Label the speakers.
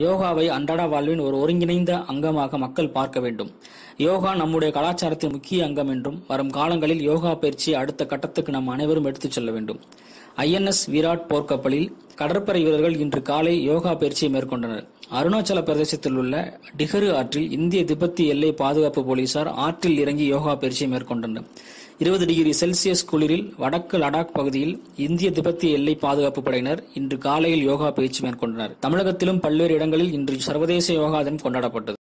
Speaker 1: யோகாவை அன்றாட வாழ்வின் ஒரு ஒருங்கிணைந்த அங்கமாக மக்கள் பார்க்க வேண்டும் யோகா நம்முடைய கலாச்சாரத்தின் முக்கிய அங்கம் என்றும் வரும் காலங்களில் யோகா பயிற்சியை அடுத்த கட்டத்துக்கு நாம் அனைவரும் எடுத்துச் செல்ல வேண்டும் ஐஎன்எஸ் விராட் போர்க்கப்பலில் கடற்படை வீரர்கள் இன்று காலை யோகா பயிற்சியை மேற்கொண்டனர் அருணாச்சல பிரதேசத்தில் உள்ள டிகரு ஆற்றில் இந்திய திபெத்தி எல்லை பாதுகாப்பு போலீசார் ஆற்றில் இறங்கி யோகா பயிற்சியை மேற்கொண்டனர் இருபது டிகிரி செல்சியஸ் குளிரில் வடக்கு லடாக் பகுதியில் இந்திய திபெத்திய எல்லை பாதுகாப்பு படையினர் இன்று காலையில் யோகா பயிற்சி மேற்கொண்டனர் தமிழகத்திலும் பல்வேறு இடங்களில் இன்று சர்வதேச யோகா தினம் கொண்டாடப்பட்டது